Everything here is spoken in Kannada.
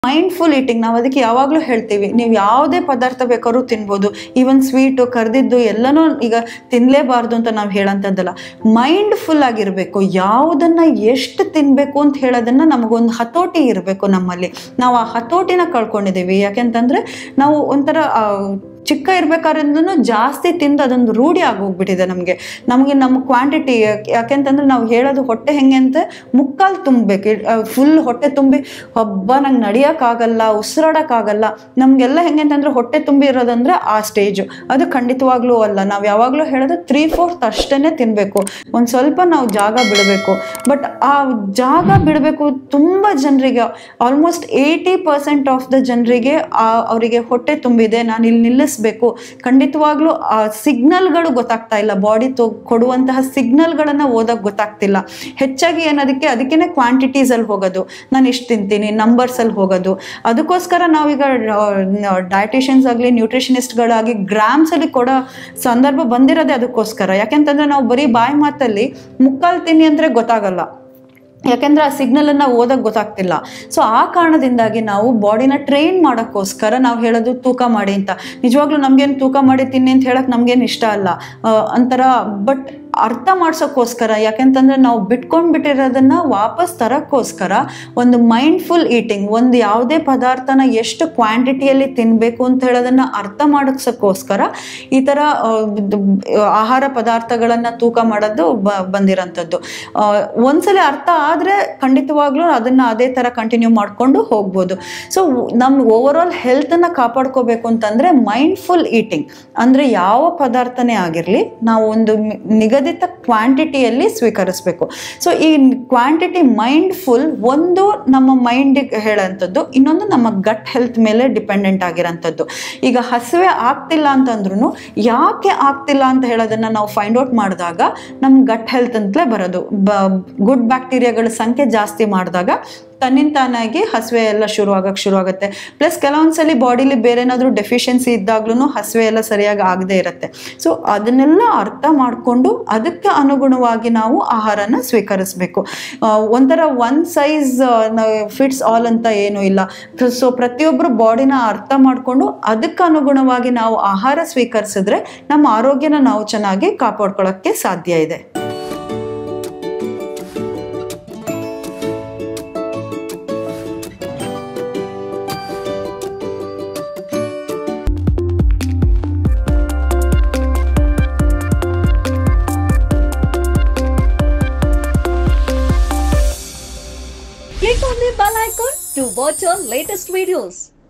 ಮೈಂಡ್ಫುಲ್ ಈಟಿಂಗ್ ನಾವು ಅದಕ್ಕೆ ಯಾವಾಗಲೂ ಹೇಳ್ತೀವಿ ನೀವು ಯಾವುದೇ ಪದಾರ್ಥ ಬೇಕಾದ್ರೂ ತಿನ್ಬೋದು ಈವನ್ ಸ್ವೀಟು ಕರ್ದಿದ್ದು ಎಲ್ಲನೂ ಈಗ ತಿನ್ನಲೇಬಾರ್ದು ಅಂತ ನಾವು ಹೇಳೋಂಥದ್ದಲ್ಲ ಮೈಂಡ್ಫುಲ್ ಆಗಿರಬೇಕು ಯಾವುದನ್ನ ಎಷ್ಟು ತಿನ್ನಬೇಕು ಅಂತ ಹೇಳೋದನ್ನ ನಮಗೊಂದು ಹತೋಟಿ ಇರಬೇಕು ನಮ್ಮಲ್ಲಿ ನಾವು ಆ ಹತೋಟಿನ ಕಳ್ಕೊಂಡಿದ್ದೀವಿ ಯಾಕೆಂತಂದ್ರೆ ನಾವು ಒಂಥರ ಆ, ಚಿಕ್ಕ ಇರ್ಬೇಕಾದ್ರಿಂದನೂ ಜಾಸ್ತಿ ತಿಂದು ಅದೊಂದು ರೂಢಿ ಆಗೋಗ್ಬಿಟ್ಟಿದೆ ನಮಗೆ ನಮಗೆ ನಮ್ಮ ಕ್ವಾಂಟಿಟಿ ಯಾಕೆಂತಂದ್ರೆ ನಾವು ಹೇಳೋದು ಹೊಟ್ಟೆ ಹೆಂಗೆ ಅಂತ ಮುಕ್ಕಾಲು ತುಂಬಬೇಕು ಫುಲ್ ಹೊಟ್ಟೆ ತುಂಬಿ ಹಬ್ಬ ನಂಗೆ ನಡಿಯೋಕ್ಕಾಗಲ್ಲ ಉಸಿರಾಡೋಕ್ಕಾಗಲ್ಲ ನಮಗೆಲ್ಲ ಹೆಂಗೆ ಅಂತಂದ್ರೆ ಹೊಟ್ಟೆ ತುಂಬಿ ಇರೋದಂದ್ರೆ ಆ ಸ್ಟೇಜು ಅದು ಖಂಡಿತವಾಗ್ಲೂ ಅಲ್ಲ ನಾವು ಯಾವಾಗಲೂ ಹೇಳೋದು ತ್ರೀ ಫೋರ್ತ್ ಅಷ್ಟೇ ತಿನ್ನಬೇಕು ಒಂದು ಸ್ವಲ್ಪ ನಾವು ಜಾಗ ಬಿಡಬೇಕು ಬಟ್ ಆ ಜಾಗ ಬಿಡಬೇಕು ತುಂಬ ಜನರಿಗೆ almost eighty percent of the ಜನರಿಗೆ ಅವರಿಗೆ ಹೊಟ್ಟೆ ತುಂಬಿದೆ ನಾನು ಇಲ್ಲಿ ನಿಲ್ಲಿಸ್ಬೇಕು ಖಂಡಿತವಾಗ್ಲೂ ಆ ಸಿಗ್ನಲ್ಗಳು ಗೊತ್ತಾಗ್ತಾ ಇಲ್ಲ ಬಾಡಿ ತೊ ಕೊಡುವಂತಹ ಸಿಗ್ನಲ್ಗಳನ್ನು ಓದೋಕೆ ಗೊತ್ತಾಗ್ತಿಲ್ಲ ಹೆಚ್ಚಾಗಿ ಏನದಕ್ಕೆ ಅದಕ್ಕೇನೆ ಕ್ವಾಂಟಿಟೀಸಲ್ಲಿ ಹೋಗೋದು ನಾನು ಇಷ್ಟು ತಿಂತೀನಿ ನಂಬರ್ಸಲ್ಲಿ ಹೋಗೋದು ಅದಕ್ಕೋಸ್ಕರ ನಾವೀಗ ಡಯಟಿಷಿಯನ್ಸ್ ಆಗಲಿ ನ್ಯೂಟ್ರಿಷನಿಸ್ಟ್ಗಳಾಗಿ ಗ್ರಾಮ್ಸಲ್ಲಿ ಕೊಡೋ ಸಂದರ್ಭ ಬಂದಿರೋದೇ ಅದಕ್ಕೋಸ್ಕರ ಯಾಕೆಂತಂದ್ರೆ ನಾವು ಬರೀ ಬಾಯಿ ಮಾತಲ್ಲಿ ಮುಕ್ಕಾಲು ತಿನ್ನಿ ಅಂದರೆ ಗೊತ್ತಾಗಲ್ಲ ಯಾಕೆಂದ್ರೆ ಆ ಸಿಗ್ನಲನ್ನು ಓದೋಕೆ ಗೊತ್ತಾಗ್ತಿಲ್ಲ ಸೊ ಆ ಕಾರಣದಿಂದಾಗಿ ನಾವು ಬಾಡಿನ ಟ್ರೈನ್ ಮಾಡೋಕ್ಕೋಸ್ಕರ ನಾವು ಹೇಳೋದು ತೂಕ ಮಾಡಿ ಅಂತ ನಿಜವಾಗ್ಲೂ ನಮ್ಗೇನು ತೂಕ ಮಾಡಿ ತಿನ್ನಿ ಅಂತ ಹೇಳಕ್ ನಮ್ಗೇನು ಇಷ್ಟ ಅಲ್ಲ ಆ, ಒಂಥರ ಬಟ್ ಅರ್ಥ ಮಾಡ್ಸೋಕ್ಕೋಸ್ಕರ ಯಾಕೆಂತಂದ್ರೆ ನಾವು ಬಿಟ್ಕೊಂಡ್ ಬಿಟ್ಟಿರೋದನ್ನ ವಾಪಸ್ ತರಕ್ಕೋಸ್ಕರ ಒಂದು ಮೈಂಡ್ಫುಲ್ ಈಟಿಂಗ್ ಒಂದು ಯಾವುದೇ ಪದಾರ್ಥನ ಎಷ್ಟು ಕ್ವಾಂಟಿಟಿಯಲ್ಲಿ ತಿನ್ನಬೇಕು ಅಂತ ಹೇಳೋದನ್ನ ಅರ್ಥ ಮಾಡಿಸೋಕ್ಕೋಸ್ಕರ ಈ ಥರ ಆ, ದ್- ಆಹಾರ ಪದಾರ್ಥಗಳನ್ನ ತೂಕ ಮಾಡೋದು ಬ ಬಂದಿರೋಂಥದ್ದು ಆ, ಒಂದ್ಸಲ ಅರ್ಥ ಆದರೆ ಖಂಡಿತವಾಗ್ಲೂ ಅದನ್ನ ಅದೇ ಥರ ಕಂಟಿನ್ಯೂ ಮಾಡ್ಕೊಂಡು ಹೋಗ್ಬೋದು ಸೊ ನಮ್ಮ ಓವರ್ ಆಲ್ ಹೆಲ್ತನ್ನು ಕಾಪಾಡ್ಕೋಬೇಕು ಅಂತಂದ್ರೆ ಮೈಂಡ್ಫುಲ್ ಈಟಿಂಗ್ ಅಂದರೆ ಯಾವ ಪದಾರ್ಥನೇ ಆಗಿರಲಿ ನಾವು ಒಂದು ಮಿ- ನಿಗದಿತ ಕ್ವಾಂಟಿಟಿಯಲ್ಲಿ ಸ್ವೀಕರಿಸಬೇಕು ಸೊ ಈ ಕ್ವಾಂಟಿಟಿ ಮೈಂಡ್ಫುಲ್ ಒಂದು ನಮ್ಮ ಮೈಂಡಿಗೆ ಹೇಳೋಂಥದ್ದು ಇನ್ನೊಂದು ನಮ್ಮ ಗಟ್ ಹೆಲ್ತ್ ಮೇಲೆ ಡಿಪೆಂಡೆಂಟ್ ಆಗಿರೋಂಥದ್ದು ಈಗ ಹಸಿವೆ ಆಗ್ತಿಲ್ಲ ಅಂತಂದ್ರೂ ಯಾಕೆ ಆಗ್ತಿಲ್ಲ ಅಂತ ಹೇಳೋದನ್ನ ನಾವು ಫೈಂಡ್ ಔಟ್ ಮಾಡಿದಾಗ ನಮ್ಮ ಗಟ್ ಹೆಲ್ತ್ ಅಂತಲೇ ಬರೋದು ಬ ಗುಡ್ ಬ್ಯಾಕ್ಟೀರಿಯಾಗಳ ಸಂಖ್ಯೆ ಜಾಸ್ತಿ ಮಾಡಿದಾಗ ತನ್ನಿಂದ ತಾನಾಗಿ ಹಸಿವೆ ಎಲ್ಲ ಶುರು ಆಗಕ್ಕೆ ಶುರು ಆಗುತ್ತೆ ಪ್ಲಸ್ ಕೆಲವೊಂದ್ಸಲಿ ಬಾಡಿಲಿ ಬೇರೆ ಏನಾದರೂ ಡೆಫಿಷಿಯನ್ಸಿ ಇದ್ದಾಗ್ಲೂ ಹಸಿವೆ ಎಲ್ಲ ಸರಿಯಾಗಿ ಆಗದೆ ಇರುತ್ತೆ ಸೊ ಅದನ್ನೆಲ್ಲ ಅರ್ಥ ಮಾಡಿಕೊಂಡು ಅದಕ್ಕೆ ಅನುಗುಣವಾಗಿ ನಾವು ಆಹಾರನ ಸ್ವೀಕರಿಸಬೇಕು ಒಂಥರ ಒನ್ ಸೈಜ್ ಫಿಟ್ಸ್ ಆಲ್ ಅಂತ ಏನೂ ಇಲ್ಲ ಸೊ ಪ್ರತಿಯೊಬ್ಬರು ಬಾಡಿನ ಅರ್ಥ ಮಾಡಿಕೊಂಡು ಅದಕ್ಕೆ ಅನುಗುಣವಾಗಿ ನಾವು ಆಹಾರ ಸ್ವೀಕರಿಸಿದ್ರೆ ನಮ್ಮ ಆರೋಗ್ಯನ ನಾವು ಚೆನ್ನಾಗಿ ಕಾಪಾಡ್ಕೊಳ್ಳೋಕ್ಕೆ ಸಾಧ್ಯ ಇದೆ Click on the bell icon to watch our latest videos.